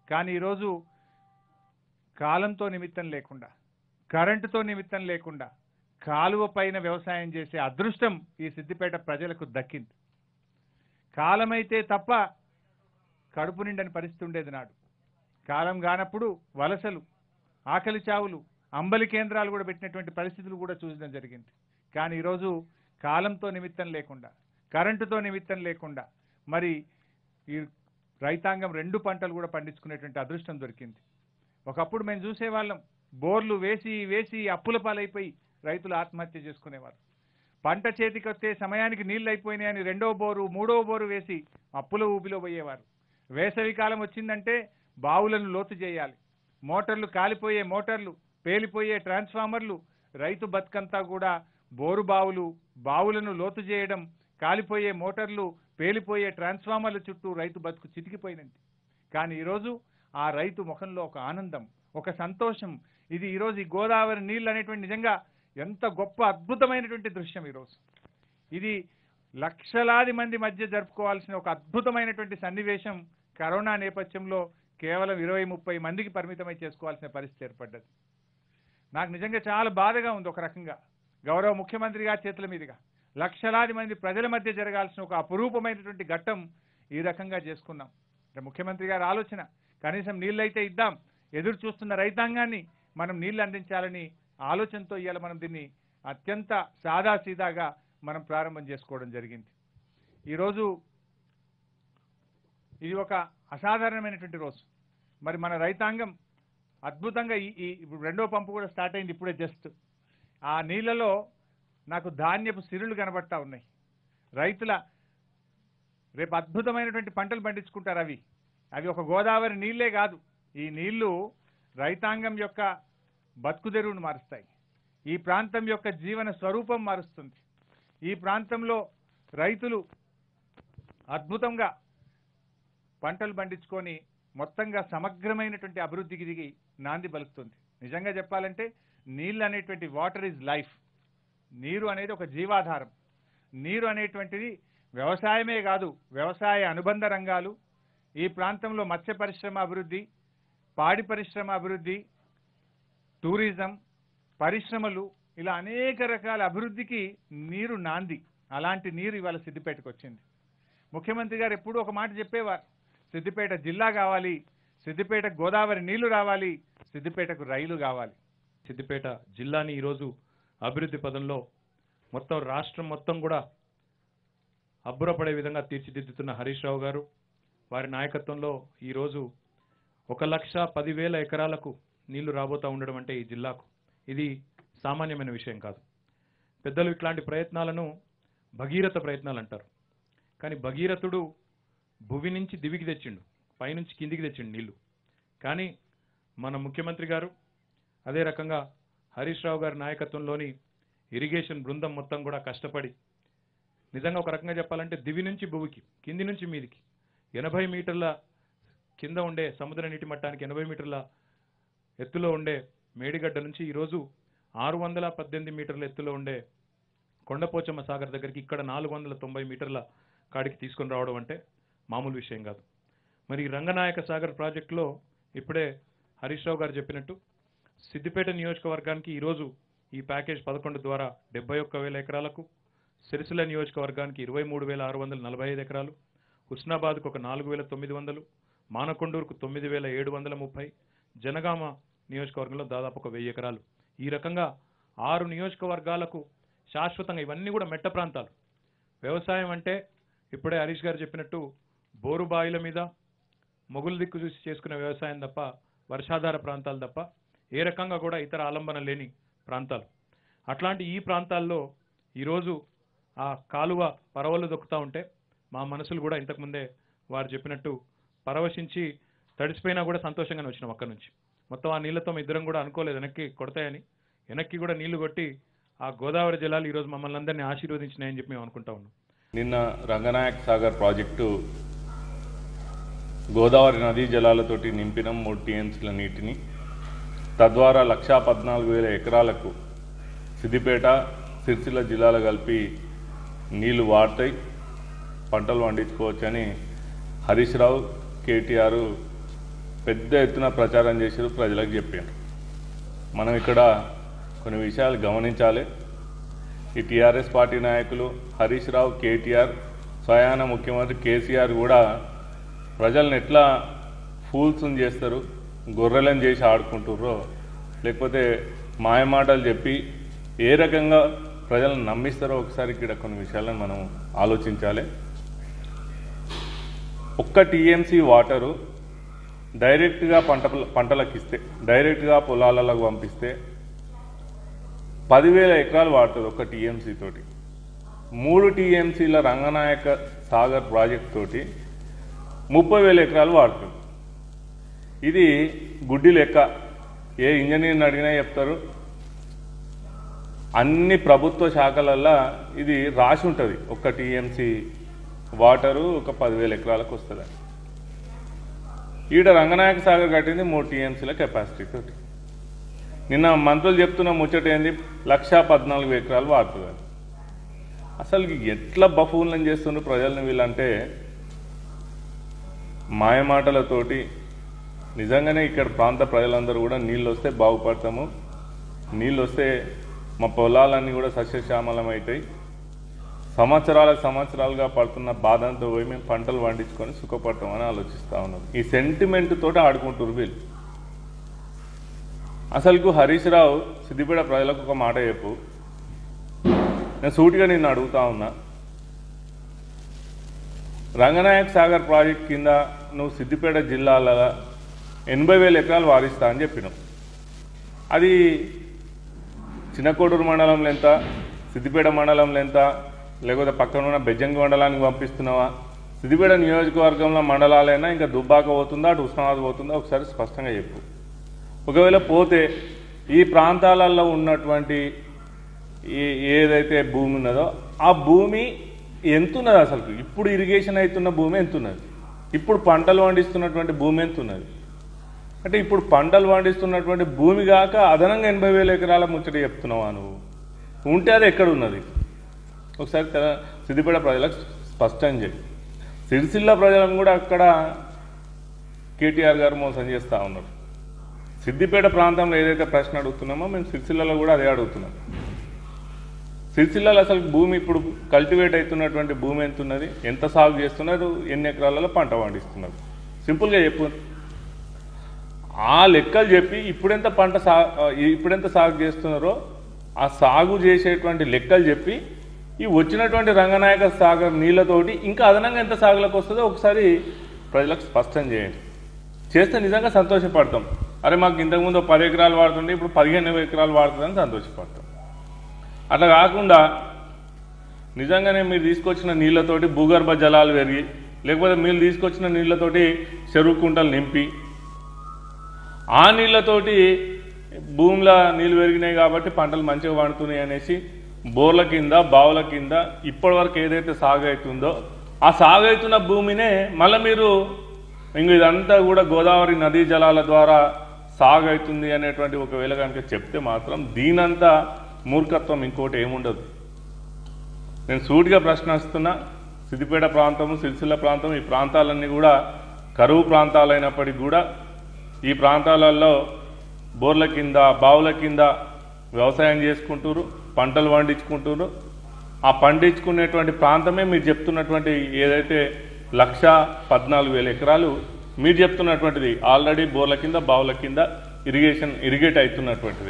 కానీ ఈరోజు కాలంతో నిమిత్తం లేకుండా కరెంటుతో నిమిత్తం లేకుండా కాలువ పైన వ్యవసాయం చేసే అదృష్టం ఈ సిద్దిపేట ప్రజలకు దక్కింది కాలమైతే తప్ప కడుపు నిండని పరిస్థితి ఉండేది నాడు కాలం కానప్పుడు వలసలు ఆకలి చావులు అంబలి కేంద్రాలు కూడా పెట్టినటువంటి పరిస్థితులు కూడా చూడడం జరిగింది కానీ ఈరోజు కాలంతో నిమిత్తం లేకుండా కరెంటుతో నిమిత్తం లేకుండా మరి ఈ రైతాంగం రెండు పంటలు కూడా పండించుకునేటువంటి అదృష్టం దొరికింది ఒకప్పుడు మేము చూసేవాళ్ళం బోర్లు వేసి వేసి అప్పుల పాలైపోయి రైతులు ఆత్మహత్య చేసుకునేవారు పంట చేతికి వస్తే సమయానికి నీళ్ళు అయిపోయినాయని రెండో బోరు మూడో బోరు వేసి అప్పుల ఊపిలో పోయేవారు వేసవి కాలం వచ్చిందంటే బావులను లోతు చేయాలి మోటార్లు కాలిపోయే మోటార్లు పేలిపోయే ట్రాన్స్ఫార్మర్లు రైతు బతుకంతా కూడా బోరు బావులు బావులను లోతు చేయడం కాలిపోయే మోటార్లు పేలిపోయే ట్రాన్స్ఫార్మర్ల చుట్టూ రైతు బతుకు చితికిపోయినది కానీ ఈరోజు ఆ రైతు ముఖంలో ఒక ఆనందం ఒక సంతోషం ఇది ఈరోజు ఈ గోదావరి నీళ్ళు అనేటువంటి నిజంగా ఎంత గొప్ప అద్భుతమైనటువంటి దృశ్యం ఈరోజు ఇది లక్షలాది మంది మధ్య జరుపుకోవాల్సిన ఒక అద్భుతమైనటువంటి సన్నివేశం కరోనా నేపథ్యంలో కేవలం ఇరవై ముప్పై మందికి పరిమితమై చేసుకోవాల్సిన పరిస్థితి ఏర్పడ్డది నాకు నిజంగా చాలా బాధగా ఉంది ఒక రకంగా గౌరవ ముఖ్యమంత్రి గారి చేతుల మీదుగా లక్షలాది మంది ప్రజల మధ్య జరగాల్సిన ఒక అపురూపమైనటువంటి ఘట్టం ఈ రకంగా చేసుకున్నాం అంటే ముఖ్యమంత్రి గారి ఆలోచన కనీసం నీళ్ళైతే ఇద్దాం ఎదురు చూస్తున్న రైతాంగాన్ని మనం నీళ్లు అందించాలని ఆలోచనతో ఇవాళ మనం దీన్ని అత్యంత సాదాసీదాగా మనం ప్రారంభం చేసుకోవడం జరిగింది ఈరోజు ఇది ఒక అసాధారణమైనటువంటి రోజు మరి మన రైతాంగం అద్భుతంగా ఈ ఈ ఇప్పుడు రెండో పంపు కూడా స్టార్ట్ అయింది ఇప్పుడే జస్ట్ ఆ నీళ్ళలో నాకు ధాన్యపు సిరులు కనబడతా ఉన్నాయి రైతుల రేపు అద్భుతమైనటువంటి పంటలు పండించుకుంటారు అవి అవి ఒక గోదావరి నీళ్ళే కాదు ఈ నీళ్లు రైతాంగం యొక్క బతుకుదెరువును మారుస్తాయి ఈ ప్రాంతం యొక్క జీవన స్వరూపం మారుస్తుంది ఈ ప్రాంతంలో రైతులు అద్భుతంగా పంటలు పండించుకొని మొత్తంగా సమగ్రమైనటువంటి అభివృద్ధికి దిగి నాంది పలుకుతుంది నిజంగా చెప్పాలంటే నీళ్ళు అనేటువంటి వాటర్ ఈజ్ లైఫ్ నీరు అనేది ఒక జీవాధారం నీరు అనేటువంటిది వ్యవసాయమే కాదు వ్యవసాయ అనుబంధ రంగాలు ఈ ప్రాంతంలో మత్స్య పరిశ్రమ అభివృద్ధి పాడి పరిశ్రమ అభివృద్ధి టూరిజం పరిశ్రమలు ఇలా అనేక రకాల అభివృద్ధికి నీరు నాంది అలాంటి నీరు ఇవాళ సిద్దిపేటకు వచ్చింది ముఖ్యమంత్రి గారు ఎప్పుడూ ఒక మాట చెప్పేవారు సిద్దిపేట జిల్లా కావాలి సిద్దిపేట గోదావరి నీళ్లు రావాలి సిద్దిపేటకు రైలు కావాలి సిద్దిపేట జిల్లాని ఈరోజు అభివృద్ధి పదంలో మొత్తం రాష్ట్రం మొత్తం కూడా అబ్బురపడే విధంగా తీర్చిదిద్దుతున్న హరీష్ రావు గారు వారి నాయకత్వంలో ఈరోజు ఒక లక్ష పదివేల ఎకరాలకు నీళ్లు రాబోతా ఉండడం అంటే ఈ జిల్లాకు ఇది సామాన్యమైన విషయం కాదు పెద్దలు ఇట్లాంటి ప్రయత్నాలను భగీరథ ప్రయత్నాలు అంటారు కానీ భగీరథుడు భువి నుంచి దివికి తెచ్చిండు పైనుంచి కిందికి తెచ్చిండు నీళ్లు కానీ మన ముఖ్యమంత్రి గారు అదే రకంగా హరీష్ రావు గారి నాయకత్వంలోని ఇరిగేషన్ బృందం మొత్తం కూడా కష్టపడి నిజంగా ఒక రకంగా చెప్పాలంటే దివి నుంచి భూమికి కింది నుంచి మీదికి ఎనభై మీటర్ల కింద ఉండే సముద్ర నీటి మట్టానికి ఎనభై మీటర్ల ఎత్తులో ఉండే మేడిగడ్డ నుంచి ఈరోజు ఆరు వందల పద్దెనిమిది మీటర్ల ఎత్తులో ఉండే కొండపోచమ్మ సాగర్ దగ్గరికి ఇక్కడ నాలుగు వందల తొంభై మీటర్ల కాడికి తీసుకొని రావడం అంటే మామూలు విషయం కాదు మరి ఈ రంగనాయక సాగర్ ప్రాజెక్టులో ఇప్పుడే హరీష్ రావు గారు చెప్పినట్టు సిద్దిపేట నియోజకవర్గానికి ఈరోజు ఈ ప్యాకేజ్ పదకొండు ద్వారా డెబ్బై ఒక్క వేల ఎకరాలకు సిరిసిల్ల నియోజకవర్గానికి ఇరవై మూడు వేల ఆరు వందల నలభై ఐదు ఎకరాలు హుస్నాబాద్కు ఒక నాలుగు వేల తొమ్మిది వందలు మానకొండూరుకు తొమ్మిది వేల ఏడు వందల ముప్పై జనగామ నియోజకవర్గంలో దాదాపు ఒక వెయ్యి ఎకరాలు ఈ రకంగా ఆరు నియోజకవర్గాలకు శాశ్వతంగా ఇవన్నీ కూడా మెట్ట ప్రాంతాలు వ్యవసాయం అంటే ఇప్పుడే హరీష్ గారు చెప్పినట్టు బోరు బావిల మీద మొగులు దిక్కు చూసి చేసుకునే వ్యవసాయం తప్ప వర్షాధార ప్రాంతాలు తప్ప ఏ రకంగా కూడా ఇతర ఆలంబన లేని ప్రాంతాలు అట్లాంటి ఈ ప్రాంతాల్లో ఈరోజు ఆ కాలువ పరవలు దొక్కుతూ ఉంటే మా మనసులు కూడా ఇంతకుముందే వారు చెప్పినట్టు పరవశించి తడిసిపోయినా కూడా సంతోషంగానే వచ్చినాం అక్కడి నుంచి మొత్తం ఆ నీళ్లతో మేము ఇద్దరం కూడా అనుకోలేదు వెనక్కి కొడతాయని వెనక్కి కూడా నీళ్లు కొట్టి ఆ గోదావరి జలాలు ఈరోజు మమ్మల్ని అందరినీ ఆశీర్వదించినాయని చెప్పి మేము అనుకుంటా ఉన్నాం నిన్న రంగనాయక్ సాగర్ ప్రాజెక్టు గోదావరి నదీ జలాలతోటి నింపిన మూడు టీఎంసీల నీటిని తద్వారా లక్షా పద్నాలుగు వేల ఎకరాలకు సిద్దిపేట సిరిసిల్ల జిల్లాలు కలిపి నీళ్లు వాడతాయి పంటలు పండించుకోవచ్చని హరీష్ రావు కేటీఆర్ పెద్ద ఎత్తున ప్రచారం చేసారు ప్రజలకు చెప్పారు మనం ఇక్కడ కొన్ని విషయాలు గమనించాలి ఈ టీఆర్ఎస్ పార్టీ నాయకులు హరీష్ రావు కేటీఆర్ స్వయాన ముఖ్యమంత్రి కేసీఆర్ కూడా ప్రజల్ని ఎట్లా ఫూల్స్ని చేస్తారు గొర్రెలను చేసి ఆడుకుంటుర్రో లేకపోతే మాయమాటలు చెప్పి ఏ రకంగా ప్రజలను నమ్మిస్తారో ఒకసారి ఇక్కడ కొన్ని విషయాలను మనం ఆలోచించాలి ఒక్క టీఎంసీ వాటరు డైరెక్ట్గా పంట పంటలకు ఇస్తే డైరెక్ట్గా పొలాలకు పంపిస్తే పదివేల ఎకరాలు వాడుతుంది ఒక టీఎంసీ తోటి మూడు టీఎంసీల రంగనాయక సాగర్ ప్రాజెక్ట్ తోటి ముప్పై వేల ఎకరాలు వాడుతుంది ఇది గుడ్డి లెక్క ఏ ఇంజనీర్ని అడిగినా చెప్తారు అన్ని ప్రభుత్వ శాఖలల్లో ఇది రాసి ఉంటుంది ఒక టీఎంసీ వాటరు ఒక పదివేల ఎకరాలకు వస్తుంది ఈడ రంగనాయక సాగర్ కట్టింది మూడు టీఎంసీల కెపాసిటీ తోటి నిన్న మంత్రులు చెప్తున్న ముచ్చట ఏంది లక్షా పద్నాలుగు ఎకరాలు వాడుతుంది అసలు ఎట్లా బఫూలను చేస్తున్నారు ప్రజల్ని వీళ్ళంటే మాయమాటలతోటి నిజంగానే ఇక్కడ ప్రాంత ప్రజలందరూ కూడా నీళ్ళు వస్తే బాగుపడతాము నీళ్ళు వస్తే మా పొలాలన్నీ కూడా సస్యశ్యామలం అవుతాయి సంవత్సరాల సంవత్సరాలుగా పడుతున్న బాధంతో పోయి మేము పంటలు పండించుకొని సుఖపడతామని ఆలోచిస్తూ ఉన్నాం ఈ సెంటిమెంట్ తోటి ఆడుకుంటారు వీళ్ళు అసలుకు హరీష్ రావు సిద్దిపేట ప్రజలకు ఒక మాట చెప్పు నేను సూటిగా నిన్ను అడుగుతా ఉన్నా రంగనాయక్ సాగర్ ప్రాజెక్ట్ కింద నువ్వు సిద్దిపేట జిల్లాల ఎనభై వేల ఎకరాలు వారిస్తా అని చెప్పినావు అది చిన్నకోడూరు మండలంలో ఎంత సిద్దిపేట మండలంలో ఎంత లేకపోతే పక్కన ఉన్న బెజ్జంగి మండలానికి పంపిస్తున్నావా సిద్దిపేట నియోజకవర్గంలో మండలాలైనా ఇంకా దుబ్బాక పోతుందా అటు ఉస్మానాబాద్ పోతుందా ఒకసారి స్పష్టంగా చెప్పు ఒకవేళ పోతే ఈ ప్రాంతాలలో ఉన్నటువంటి ఈ ఏదైతే భూమి ఉన్నదో ఆ భూమి ఎంతున్నది అసలు ఇప్పుడు ఇరిగేషన్ అవుతున్న భూమి ఎంతున్నది ఇప్పుడు పంటలు పండిస్తున్నటువంటి భూమి ఎంతున్నది అంటే ఇప్పుడు పంటలు పండిస్తున్నటువంటి భూమి కాక అదనంగా ఎనభై వేల ఎకరాల ముచ్చట చెప్తున్నావా నువ్వు ఉంటే అది ఎక్కడ ఉన్నది ఒకసారి తెల- సిద్దిపేట ప్రజలకు స్పష్టం చేయి సిరిసిల్ల ప్రజలను కూడా అక్కడ కేటీఆర్ గారు మోసం చేస్తూ ఉన్నారు సిద్దిపేట ప్రాంతంలో ఏదైతే ప్రశ్న అడుగుతున్నామో మేము సిరిసిల్లలో కూడా అదే అడుగుతున్నాం సిరిసిల్లలో అసలు భూమి ఇప్పుడు కల్టివేట్ అవుతున్నటువంటి భూమి ఎంత ఉన్నది ఎంత సాగు చేస్తున్నారు ఎన్ని ఎకరాలలో పంట పండిస్తున్నారు సింపుల్గా చెప్పు ఆ లెక్కలు చెప్పి ఇప్పుడెంత పంట సా ఇప్పుడెంత సాగు చేస్తున్నారో ఆ సాగు చేసేటువంటి లెక్కలు చెప్పి ఈ వచ్చినటువంటి రంగనాయక సాగర్ నీళ్ళతోటి ఇంకా అదనంగా ఎంత సాగులకు వస్తుందో ఒకసారి ప్రజలకు స్పష్టం చేయండి చేస్తే నిజంగా సంతోషపడతాం అరే మాకు ఇంతకుముందు పది ఎకరాలు వాడుతుంటే ఇప్పుడు పదిహేను ఎకరాలు వాడుతుందని సంతోషపడతాం అట్లా కాకుండా నిజంగానే మీరు తీసుకొచ్చిన నీళ్ళతోటి భూగర్భ జలాలు పెరిగి లేకపోతే మీరు తీసుకొచ్చిన నీళ్ళతోటి చెరువు కుంటలు నింపి ఆ నీళ్ళతోటి భూమిలో నీళ్ళు పెరిగినాయి కాబట్టి పంటలు మంచిగా పండుతున్నాయి అనేసి బోర్ల కింద బావుల కింద ఇప్పటివరకు ఏదైతే సాగు అవుతుందో ఆ సాగు అవుతున్న భూమినే మళ్ళీ మీరు ఇంక ఇదంతా కూడా గోదావరి నదీ జలాల ద్వారా సాగు అవుతుంది అనేటువంటి ఒకవేళ కనుక చెప్తే మాత్రం దీనంతా మూర్ఖత్వం ఇంకోటి ఏముండదు నేను సూటిగా ప్రశ్నిస్తున్నా సిద్దిపేట ప్రాంతము సిరిసిల్ల ప్రాంతం ఈ ప్రాంతాలన్నీ కూడా కరువు ప్రాంతాలైనప్పటికీ కూడా ఈ ప్రాంతాలలో బోర్ల కింద బావుల కింద వ్యవసాయం చేసుకుంటారు పంటలు పండించుకుంటారు ఆ పండించుకునేటువంటి ప్రాంతమే మీరు చెప్తున్నటువంటి ఏదైతే లక్ష పద్నాలుగు వేల ఎకరాలు మీరు చెప్తున్నటువంటిది ఆల్రెడీ బోర్ల కింద బావుల కింద ఇరిగేషన్ ఇరిగేట్ అవుతున్నటువంటిది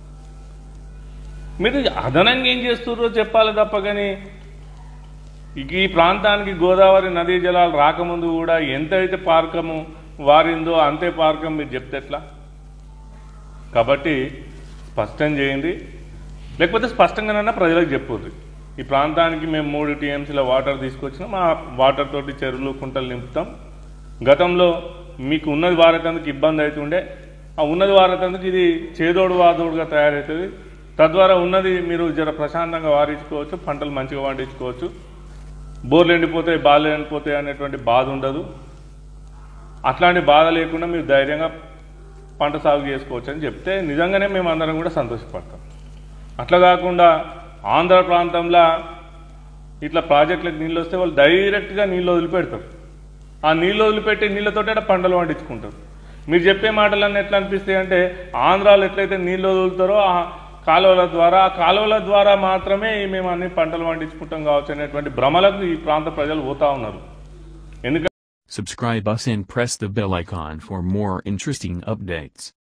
మీరు అదనంగా ఏం చేస్తున్నారో చెప్పాలి తప్ప కానీ ఇక ఈ ప్రాంతానికి గోదావరి నదీ జలాలు రాకముందు కూడా ఎంతైతే పార్కము వారిందో అంతే పార్కం మీరు చెప్తే ఎట్లా కాబట్టి స్పష్టం చేయండి లేకపోతే స్పష్టంగానన్నా ప్రజలకు చెప్పొద్దు ఈ ప్రాంతానికి మేము మూడు టీఎంసీల వాటర్ తీసుకొచ్చినాం ఆ వాటర్ తోటి చెరువులు కుంటలు నింపుతాం గతంలో మీకు ఉన్నది వారేటందుకు ఇబ్బంది అవుతుండే ఆ ఉన్నది వారేటందుకు ఇది చేదోడు వాదోడుగా తయారవుతుంది తద్వారా ఉన్నది మీరు జర ప్రశాంతంగా వారించుకోవచ్చు పంటలు మంచిగా పండించుకోవచ్చు బోర్లు ఎండిపోతాయి బాధలు ఎండిపోతాయి అనేటువంటి బాధ ఉండదు అట్లాంటి బాధ లేకుండా మీరు ధైర్యంగా పంట సాగు చేసుకోవచ్చు అని చెప్తే నిజంగానే మేము అందరం కూడా సంతోషపడతాం అట్లా కాకుండా ఆంధ్ర ప్రాంతంలో ఇట్లా ప్రాజెక్టులకు నీళ్ళు వస్తే వాళ్ళు డైరెక్ట్గా నీళ్ళు వదిలిపెడతారు ఆ నీళ్ళు వదిలిపెట్టి నీళ్ళతోటే పంటలు పండించుకుంటారు మీరు చెప్పే మాటలన్నీ ఎట్లా అనిపిస్తాయి అంటే ఆంధ్రాలో ఎట్లయితే నీళ్ళు వదులుతారో ఆ కాలువల ద్వారా ఆ కాలువల ద్వారా మాత్రమే మేము అన్ని పంటలు పండించుకుంటాం కావచ్చు అనేటువంటి భ్రమలకు ఈ ప్రాంత ప్రజలు పోతా ఉన్నారు ఎందుకంటే Subscribe us and press the bell icon for more interesting updates.